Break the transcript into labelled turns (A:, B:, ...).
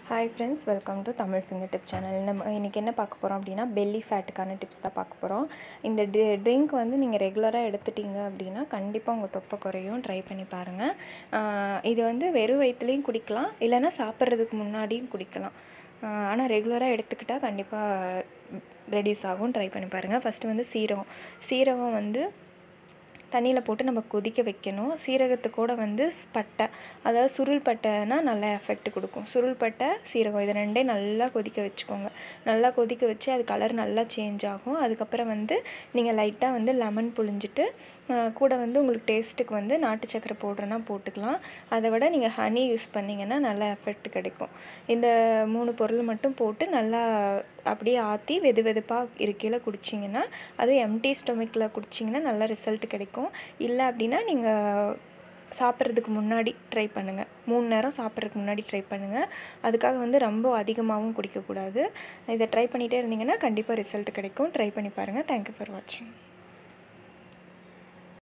A: hi friends welcome to Tamil finger tip channel நம்ம இன்றைக்கி என்ன பார்க்க போகிறோம் அப்படின்னா பெல்லி ஃபேட்டுக்கான டிப்ஸ் தான் பார்க்க போகிறோம் இந்த டி ட்ரிங்க் வந்து நீங்கள் ரெகுலராக எடுத்துட்டீங்க அப்படின்னா கண்டிப்பாக உங்கள் தொப்பை குறையும் ட்ரை பண்ணி பாருங்கள் ஆஹ் இது வந்து வெறும் வயிற்றுலையும் குடிக்கலாம் இல்லைன்னா சாப்பிட்றதுக்கு முன்னாடியும் குடிக்கலாம் ஆனால் ரெகுலராக எடுத்துக்கிட்டால் கண்டிப்பாக ரெடியூஸ் ஆகும் ட்ரை பண்ணி பாருங்கள் ஃபஸ்ட்டு வந்து சீரகம் சீரகம் வந்து தண்ணியில் போட்டு நம்ம கொதிக்க வைக்கணும் சீரகத்து கூட வந்து பட்டை அதாவது சுருள் பட்டைனா நல்லா எஃபெக்ட் கொடுக்கும் சுருள் பட்டை சீரகம் இது ரெண்டே நல்லா கொதிக்க வச்சுக்கோங்க நல்லா கொதிக்க வச்சு அது கலர் நல்லா சேஞ்ச் ஆகும் அதுக்கப்புறம் வந்து நீங்கள் லைட்டாக வந்து லெமன் புழிஞ்சிட்டு ஆஹ் கூட வந்து உங்களுக்கு டேஸ்ட்டுக்கு வந்து நாட்டு சக்கரை போடுறேன்னா போட்டுக்கலாம் அதை விட நீங்கள் ஹனி யூஸ் பண்ணிங்கன்னா நல்லா எஃபெக்ட் கிடைக்கும் இந்த மூணு பொருள் மட்டும் போட்டு நல்லா அப்படியே ஆற்றி வெது வெதுப்பாக இருக்கையில் குடிச்சிங்கன்னா அது எம்டி ஸ்டொமக்கில் குடிச்சிங்கன்னா நல்ல ரிசல்ட் கிடைக்கும் இல்லை அப்படின்னா நீங்கள் சாப்பிட்றதுக்கு முன்னாடி ட்ரை பண்ணுங்கள் மூணு நேரம் சாப்பிட்றதுக்கு முன்னாடி ட்ரை பண்ணுங்கள் அதுக்காக வந்து ரொம்ப அதிகமாகவும் குடிக்கக்கூடாது இதை ட்ரை பண்ணிகிட்டே இருந்தீங்கன்னா கண்டிப்பாக ரிசல்ட் கிடைக்கும் ட்ரை பண்ணி பாருங்கள் தேங்க்யூ ஃபார் வாட்சிங்